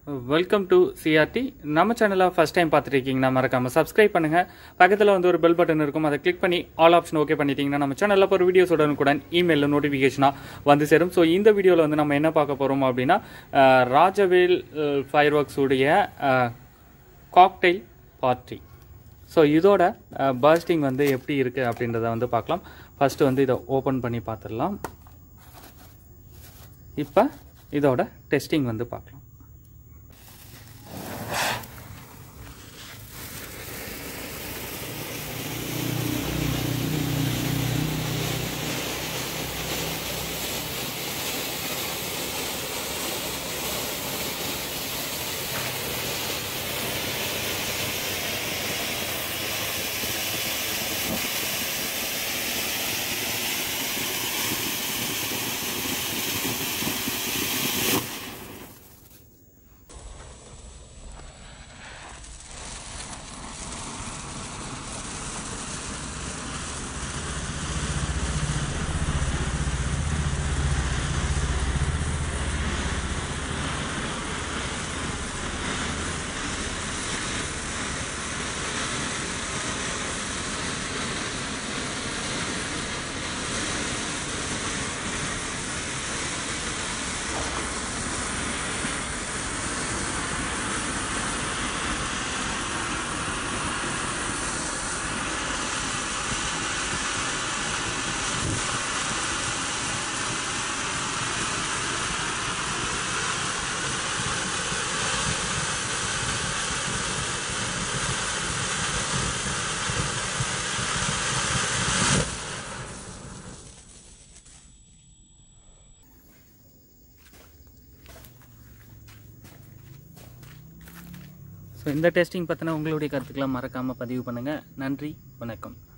welcome to CRT நம்ம சேனலை first time பார்த்துருக்கீங்கன்னா மறக்காம சப்ஸ்கிரைப் பண்ணுங்க பக்கத்தில் வந்து ஒரு பெல் பட்டன் இருக்கும் அதை கிளிக் பண்ணி ஆல் ஆப்ஷன் ஓகே பண்ணிட்டீங்கன்னா நம்ம சேனலில் ஒரு வீடியோஸ் உடனுக்குடன் இமெயிலில் நோட்டிஃபிகேஷனாக வந்து சேரும் ஸோ இந்த வீடியோவில் வந்து நம்ம என்ன பார்க்க போகிறோம் அப்படின்னா அஹ், ராஜவேல் ஃபயர் ஒர்க்ஸ் உடைய காக்டெயில் பார்ட்டி ஸோ இதோட பர்ஸ்டிங் வந்து எப்படி இருக்குது அப்படின்றத வந்து பார்க்கலாம் ஃபஸ்ட்டு வந்து இதை ஓப்பன் பண்ணி பார்த்துடலாம் இப்போ இதோட டெஸ்டிங் வந்து பார்க்கலாம் ஸோ இந்த டெஸ்டிங் பற்றின உங்களுடைய கருத்துக்களை மறக்காமல் பதிவு பண்ணுங்கள் நன்றி வணக்கம்